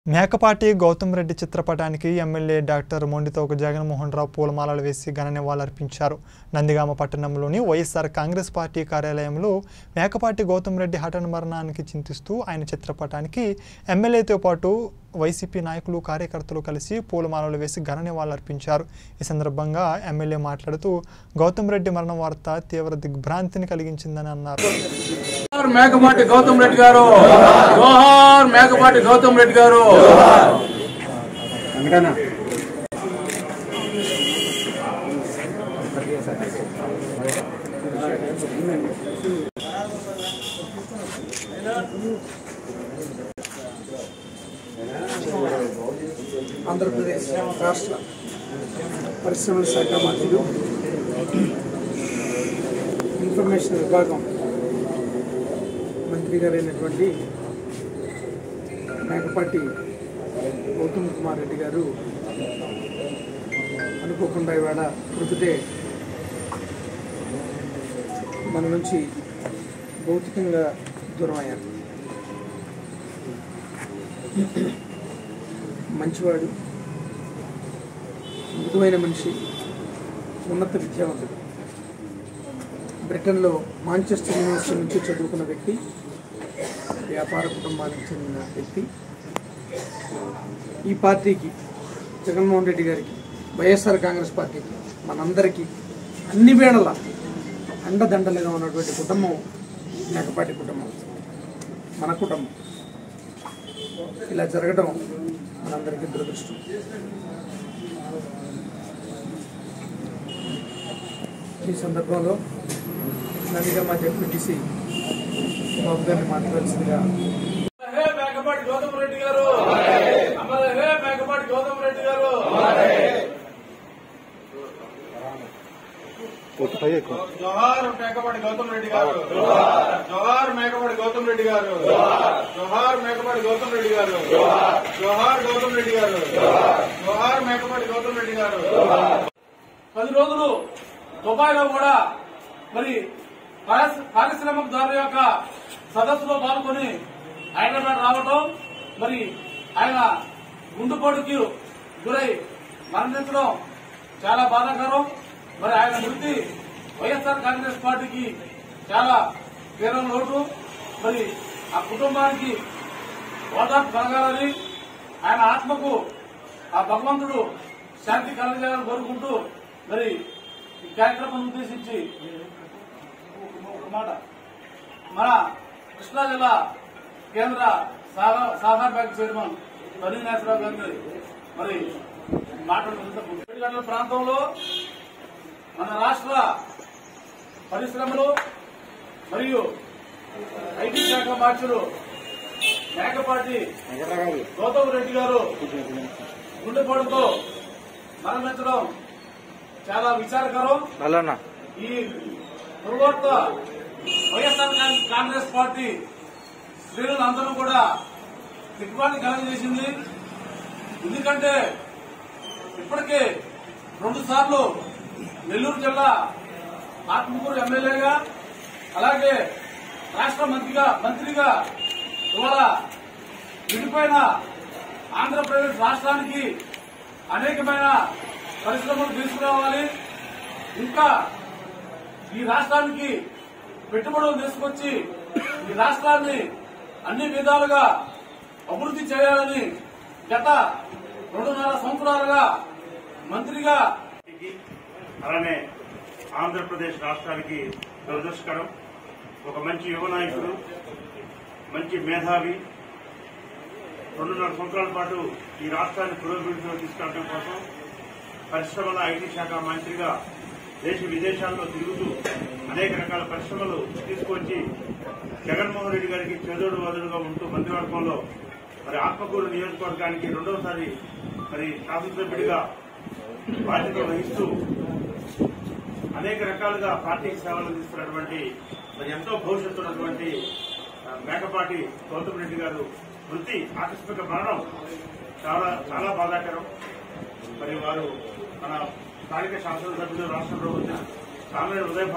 మేకపాటి గౌతమ్ రెడ్డి చిత్రపటానికి MLA doctor Monditoka Jaganmohan Rao పూలమాలలు వేసి ఘన నివాళులర్పించారు నందిగామ పట్టణంలోని వైఎస్ఆర్ కాంగ్రెస్ పార్టీ కార్యాలయంలో మేకపాటి గౌతమ్ రెడ్డి హఠాన్ మరణానికి చింతిస్తూ ఆయన చిత్రపటానికి ఎమ్మెల్యేతో పాటు వైసీపీ నాయకులు కార్యకర్తలు కలిసి పూలమాలలు వేసి ఘన నివాళులర్పించారు ఈ సందర్భంగా ఎమ్మెల్యే మాట్లాడుతూ గౌతమ్ రెడ్డి మరణం వార్త తీవ్ర దిగ్భ్రాంతిని కలిగించిందని అన్నారు జోహార్ మేకపాటి గౌతమ్ రెడ్డి గారు జోహార్ మేకపాటి గౌతమ్ రెడ్డి గారు ఆంధ్రప్రదేశ్ రాష్ట్ర పరిశ్రమల శాఖ మంత్రులు ఇన్ఫర్మేషన్ విభాగం మంత్రి గారైనటువంటి మేకపాటి గౌతమ్ కుమార్ రెడ్డి గారు అనుకోకుండా ఇవాళ ప్రొద్దుటే మన నుంచి భౌతికంగా దూరం అయ్యారు మంచివాడు మృదువైన మనిషి ఉన్నత విద్యావంతుడు బ్రిటన్లో మాంచెస్టర్ యూనివర్సిటీ నుంచి చదువుకున్న వ్యక్తి వ్యాపార కుటుంబానికి చెందిన వ్యక్తి ఈ పార్టీకి జగన్మోహన్ రెడ్డి గారికి వైఎస్ఆర్ కాంగ్రెస్ పార్టీకి మనందరికీ అన్ని వేళలా అండదండలుగా ఉన్నటువంటి కుటుంబం మేకపాటి కుటుంబం మన కుటుంబం ఇలా జరగడం మనందరికీ దురదృష్టం ఈ సందర్భంలో నదిగా మా జడ్పీటీసీ బాబు గారిని మాట్లాడాల్సిందిగా హే మేకపాటి గౌతమ్ రెడ్డి గారు అమర హే మేకపాటి గౌతమ్ రెడ్డి గారు జోహార్ మేకపాటి గౌతమ్ రెడ్డి గారు జోహార్ మేకపాటి గౌతమ్ రెడ్డి గారు జోహార్ మేకపాటి గౌతమ్ రెడ్డి గారు జోహార్ గౌతమ్ రెడ్డి గారు జోహార్ మేకపాటి గౌతమ్ రెడ్డి గారు పది రోజులు దుబాయ్లో కూడా మరి పారిశ్- పారిశ్రామికదారుల యొక్క సదస్సులో పాల్గొని హైదరాబాద్ రావటం మరి ఆయన గుండెపోటుకి గురై మరణించడం చాలా బాధాకరం మరి ఆయన మృతి వైఎస్ఆర్ కాంగ్రెస్ పార్టీకి చాలా తీరం లోటు మరి ఆ కుటుంబానికి ఓదార్పు కలగాలని ఆయన ఆత్మకు ఆ భగవంతుడు శాంతి కలగాలని కోరుకుంటూ మరి ఈ కార్యక్రమం ఉద్దేశించి ఒక మాట మన కృష్ణా జిల్లా కేంద్ర సహా- సహకార బ్యాంక్ చైర్మన్ బనీ నాగరావు గారిని మరి మాట్లాడుతున్న ఏడు గంటల ప్రాంతంలో మన రాష్ట్ర పరిశ్రమలు మరియు ఐటీ శాఖ మార్చులు మేకపాటి గౌతమ్ రెడ్డి గారు గుండెపోటుతో మరణించడం చాలా విచారకరం ఈ తరువాత వైఎస్ఆర్ కాంగ్- కాంగ్రెస్ పార్టీ శ్రేణులందరూ కూడా దిగ్బాన్ని కలగ చేసింది ఎందుకంటే ఇప్పటికే రెండు సార్లు నెల్లూరు జిల్లా ఆత్మకూరు ఎమ్మెల్యేగా అలాగే రాష్ట్ర మంత్రిగా మంత్రిగా ఇవాళ విడిపోయిన ఆంధ్రప్రదేశ్ రాష్ట్రానికి అనేకమైన పరిశ్రమలు తీసుకురావాలి ఇంకా ఈ రాష్ట్రానికి పెట్టుబడులు తీసుకొచ్చి ఈ రాష్ట్రాన్ని అన్ని విధాలుగా అభివృద్ధి చేయాలని గత రెండున్నర సంవత్సరాలుగా మంత్రిగా అలానే ఆంధ్రప్రదేశ్ రాష్ట్రానికి దురదృష్టకరం ఒక మంచి యువ నాయకుడు మంచి మేధావి రెండున్నర సంవత్సరాల పాటు ఈ రాష్ట్రాన్ని పురోభివృద్ధిలో తీసుకెళ్లడం కోసం పరిశ్రమల ఐటీ శాఖ మంత్రిగా దేశ విదేశాల్లో తిరుగుతూ అనేక రకాల పరిశ్రమలు తీసుకొచ్చి జగన్మోహన్ రెడ్డి గారికి చేదోడు వదుడుగా ఉంటూ మంత్రివర్గంలో మరి ఆత్మకూరు నియోజకవర్గానికి రెండవసారి మరి శాసనసభ్యుడిగా బాధ్యత వహిస్తూ అనేక రకాలుగా పార్టీకి సేవలు అందిస్తున్నటువంటి మరి ఎంతో భవిష్యత్తు ఉన్నటువంటి ఆ, మేకపాటి గౌతమ్ రెడ్డి గారు వృత్తి ఆకస్మిక మరణం చాలా చాలా బాధాకరం మరి వారు మన స్థానిక శాసనసభ్యులు రాష్ట్ర ప్రభుత్వం కామినేని ఉదయ